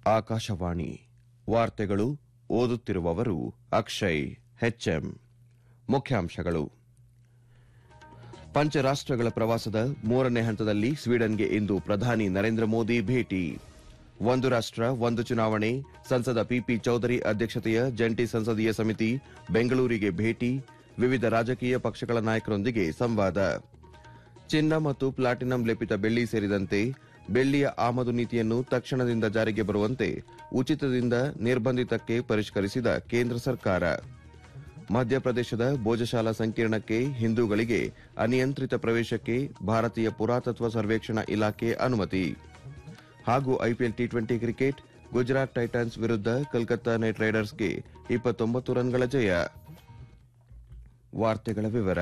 ಆಕಾಶವಾಣಿ ವಾರ್ತೆಗಳು ಓದುತ್ತಿರುವವರು ಅಕ್ಷಯ್ ಹೆಚ್ಎಂ ಮುಖ್ಯಾಂಶಗಳು ಪಂಚರಾಷ್ಟಗಳ ಪ್ರವಾಸದ ಮೂರನೇ ಹಂತದಲ್ಲಿ ಸ್ವೀಡನ್ಗೆ ಇಂದು ಪ್ರಧಾನಿ ನರೇಂದ್ರ ಮೋದಿ ಭೇಟಿ ಒಂದು ರಾಷ್ಟ ಒಂದು ಚುನಾವಣೆ ಸಂಸದ ಪಿಪಿ ಚೌಧರಿ ಅಧ್ಯಕ್ಷತೆಯ ಜಂಟಿ ಸಂಸದೀಯ ಸಮಿತಿ ಬೆಂಗಳೂರಿಗೆ ಭೇಟಿ ವಿವಿಧ ರಾಜಕೀಯ ಪಕ್ಷಗಳ ನಾಯಕರೊಂದಿಗೆ ಸಂವಾದ ಚಿನ್ನ ಮತ್ತು ಪ್ಲಾಟಿನಂ ಲೇಪಿತ ಬೆಳ್ಳಿ ಸೇರಿದಂತೆ ಬೆಳ್ಳಿಯ ಆಮದು ನೀತಿಯನ್ನು ತಕ್ಷಣದಿಂದ ಜಾರಿಗೆ ಬರುವಂತೆ ಉಚಿತದಿಂದ ನಿರ್ಬಂಧಿತಕ್ಕೆ ಪರಿಷ್ಕರಿಸಿದ ಕೇಂದ್ರ ಸರ್ಕಾರ ಮಧ್ಯಪ್ರದೇಶದ ಭೋಜಶಾಲಾ ಸಂಕೀರ್ಣಕ್ಕೆ ಹಿಂದೂಗಳಿಗೆ ಅನಿಯಂತ್ರಿತ ಪ್ರವೇಶಕ್ಕೆ ಭಾರತೀಯ ಪುರಾತತ್ವ ಸರ್ವೇಕ್ಷಣಾ ಇಲಾಖೆ ಅನುಮತಿ ಹಾಗೂ IPL T twenty cricket Gujarat Titans ವಿರುದ್ಧ ಕೋಲ್ಕತ್ತಾ ನೈಟ್ ರೈಡರ್ಸ್ಗೆ ಇಪ್ಪತ್ತೊಂಬತ್ತು ರನ್ಗಳ ಜಯ ವಾರ್ತೆಗಳ ವಿವರ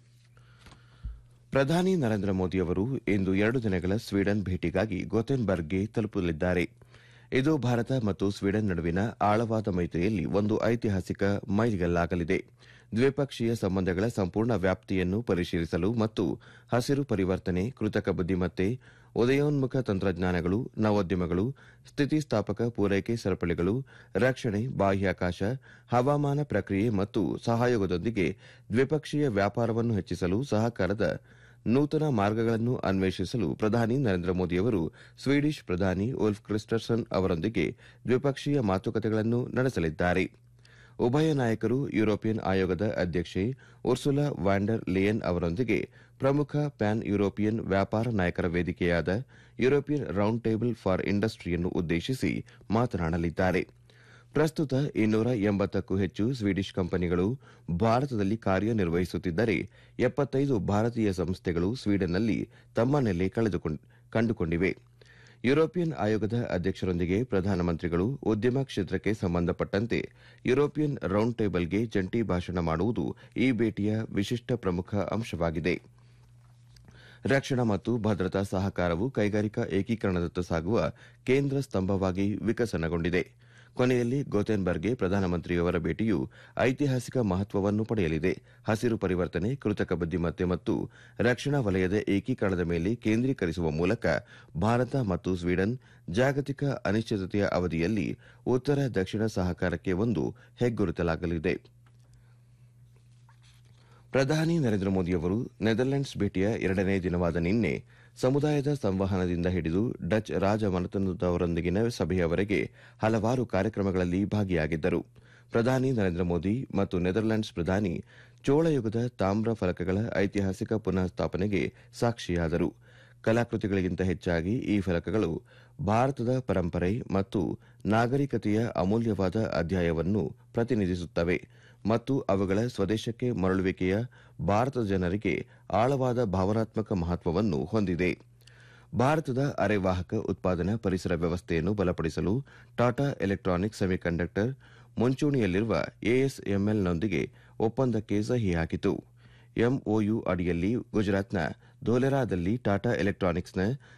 ಪ್ರಧಾನಿ ನರೇಂದ್ರ ಮೋದಿ ಅವರು ಇಂದು ಎರಡು ದಿನಗಳ ಸ್ವೀಡನ್ ಭೇಟಿಗಾಗಿ ಗೊಥೆನ್ಬರ್ಗ್ಗೆ ತಲುಪಲಿದ್ದಾರೆ ಇದು ಭಾರತ ಮತ್ತು ಸ್ವೀಡನ್ ನಡುವಿನ ಆಳವಾದ ಮೈತ್ರಿಯಲ್ಲಿ ಒಂದು ಐತಿಹಾಸಿಕ ಮೈಲಿಗಲ್ಲಾಗಲಿದೆ ದ್ವಿಪಕ್ಷೀಯ ಸಂಬಂಧಗಳ ಸಂಪೂರ್ಣ ವ್ಯಾಪ್ತಿಯನ್ನು ಪರಿಶೀಲಿಸಲು ಮತ್ತು ಹಸಿರು ಪರಿವರ್ತನೆ ಕೃತಕ ಬುದ್ದಿಮತ್ತೆ ಉದಯೋನ್ಮುಖ ತಂತ್ರಜ್ಞಾನಗಳು ನವೋದ್ಯಮಗಳು ಸ್ಥಿತಿಸ್ಥಾಪಕ ಪೂರೈಕೆ ಸರಪಳಿಗಳು ರಕ್ಷಣೆ ಬಾಹ್ಯಾಕಾಶ ಹವಾಮಾನ ಪ್ರಕ್ರಿಯೆ ಮತ್ತು ಸಹಯೋಗದೊಂದಿಗೆ ದ್ವಿಪಕ್ಷೀಯ ವ್ಯಾಪಾರವನ್ನು ಹೆಚ್ಚಿಸಲು ಸಹಕಾರದ ನೂತನ ಮಾರ್ಗಗಳನ್ನು ಅನ್ವೇಷಿಸಲು ಪ್ರಧಾನಿ ನರೇಂದ್ರ ಮೋದಿಯವರು ಸ್ವೀಡಿಷ್ ಪ್ರಧಾನಿ ಉಲ್ಫ್ ಕ್ರಿಸ್ಟರ್ಸನ್ ಅವರೊಂದಿಗೆ ದ್ವಿಪಕ್ಷೀಯ ಮಾತುಕತೆಗಳನ್ನು ನಡೆಸಲಿದ್ದಾರೆ ಉಭಯ ನಾಯಕರು ಯುರೋಪಿಯನ್ ಆಯೋಗದ ಅಧ್ಯಕ್ಷೆ ಉರ್ಸುಲಾ ವ್ಯಾಂಡರ್ ಲೇಯನ್ ಅವರೊಂದಿಗೆ ಪ್ರಮುಖ ಪ್ಯಾನ್ ಯುರೋಪಿಯನ್ ವ್ಯಾಪಾರ ನಾಯಕರ ವೇದಿಕೆಯಾದ ಯುರೋಪಿಯನ್ ರೌಂಡ್ ಟೇಬಲ್ ಫಾರ್ ಇಂಡಸ್ಟ್ರಿಯನ್ನು ಉದ್ದೇಶಿಸಿ ಮಾತನಾಡಲಿದ್ದಾರೆ ಪ್ರಸ್ತುತ ಇನ್ನೂರ ಎಂಬತ್ತಕ್ಕೂ ಹೆಚ್ಚು ಸ್ವೀಡಿಷ್ ಕಂಪನಿಗಳು ಭಾರತದಲ್ಲಿ ಕಾರ್ಯನಿರ್ವಹಿಸುತ್ತಿದ್ದರೆ ಎಪ್ಪತ್ತೈದು ಭಾರತೀಯ ಸಂಸ್ಥೆಗಳು ಸ್ವೀಡನ್ನಲ್ಲಿ ತಮ್ಮ ನೆಲೆ ಕಂಡುಕೊಂಡಿವೆ ಯುರೋಪಿಯನ್ ಆಯೋಗದ ಅಧ್ಯಕ್ಷರೊಂದಿಗೆ ಪ್ರಧಾನಮಂತ್ರಿಗಳು ಉದ್ಯಮ ಕ್ಷೇತ್ರಕ್ಕೆ ಸಂಬಂಧಪಟ್ಟಂತೆ ಯುರೋಪಿಯನ್ ರೌಂಡ್ ಟೇಬಲ್ಗೆ ಜಂಟಿ ಭಾಷಣ ಮಾಡುವುದು ಈ ಭೇಟಿಯ ವಿಶಿಷ್ಟ ಪ್ರಮುಖ ಅಂಶವಾಗಿದೆ ರಕ್ಷಣಾ ಮತ್ತು ಭದ್ರತಾ ಸಹಕಾರವು ಕೈಗಾರಿಕಾ ಏಕೀಕರಣದತ್ತ ಸಾಗುವ ಕೇಂದ್ರ ಸ್ತಂಭವಾಗಿ ವಿಕಸನಗೊಂಡಿದೆ ಕೊನೆಯಲ್ಲಿ ಗೋತೆನ್ಬರ್ಗ್ಗೆ ಪ್ರಧಾನಮಂತ್ರಿಯವರ ಭೇಟಿಯು ಐತಿಹಾಸಿಕ ಮಹತ್ವವನ್ನು ಪಡೆಯಲಿದೆ ಹಸಿರು ಪರಿವರ್ತನೆ ಕೃತಕ ಬುದ್ದಿಮತ್ತೆ ಮತ್ತು ರಕ್ಷಣಾ ವಲಯದ ಏಕೀಕರಣದ ಮೇಲೆ ಕೇಂದ್ರೀಕರಿಸುವ ಮೂಲಕ ಭಾರತ ಮತ್ತು ಸ್ವೀಡನ್ ಜಾಗತಿಕ ಅನಿಶ್ಚಿತತೆಯ ಅವಧಿಯಲ್ಲಿ ಉತ್ತರ ದಕ್ಷಿಣ ಸಹಕಾರಕ್ಕೆ ಒಂದು ಹೆಗ್ಗುರುತಲಾಗಲಿದೆ ಪ್ರಧಾನಿ ನರೇಂದ್ರ ಮೋದಿಯವರು ನೆದರ್ಲೆಂಡ್ಸ್ ಭೇಟಿಯ ಎರಡನೇ ದಿನವಾದ ನಿನ್ನೆ ಸಮುದಾಯದ ಸಂವಹನದಿಂದ ಹಿಡಿದು ಡಚ್ ರಾಜಮನೆತನದವರೊಂದಿಗಿನ ಸಭೆಯವರೆಗೆ ಹಲವಾರು ಕಾರ್ಯಕ್ರಮಗಳಲ್ಲಿ ಭಾಗಿಯಾಗಿದ್ದರು ಪ್ರಧಾನಿ ನರೇಂದ್ರ ಮೋದಿ ಮತ್ತು ನೆದರ್ಲೆಂಡ್ಸ್ ಪ್ರಧಾನಿ ಚೋಳಯುಗದ ತಾಮ್ರ ಫಲಕಗಳ ಐತಿಹಾಸಿಕ ಪುನಃ ಸ್ಥಾಪನೆಗೆ ಸಾಕ್ಷಿಯಾದರು ಕಲಾಕೃತಿಗಳಿಗಿಂತ ಹೆಚ್ಚಾಗಿ ಈ ಫಲಕಗಳು ಭಾರತದ ಪರಂಪರೆ ಮತ್ತು ನಾಗರಿಕತೆಯ ಅಮೂಲ್ಯವಾದ ಅಧ್ಯಾಯವನ್ನು ಪ್ರತಿನಿಧಿಸುತ್ತವೆ ಮತ್ತು ಅವುಗಳ ಸ್ವದೇಶಕ್ಕೆ ಮರಳುವಿಕೆಯ ಭಾರತದ ಜನರಿಗೆ ಆಳವಾದ ಭಾವನಾತ್ಮಕ ಮಹತ್ವವನ್ನು ಹೊಂದಿದೆ ಭಾರತದ ಅರೆವಾಹಕ ಉತ್ಪಾದನಾ ಪರಿಸರ ವ್ಯವಸ್ಥೆಯನ್ನು ಬಲಪಡಿಸಲು ಟಾಟಾ ಎಲೆಕ್ಟ್ರಾನಿಕ್ಸ್ ಸೆಮಿಕಂಡಕ್ಟರ್ ಮುಂಚೂಣಿಯಲ್ಲಿರುವ ಎಎಸ್ಎಂಎಲ್ನೊಂದಿಗೆ ಒಪ್ಪಂದಕ್ಕೆ ಸಹಿ ಹಾಕಿತು ಎಂಒಯು ಅಡಿಯಲ್ಲಿ ಗುಜರಾತ್ನ ಧೋಲೆರಾದಲ್ಲಿ ಟಾಟಾ ಎಲೆಕ್ಟ್ರಾನಿಕ್ಸ್ನ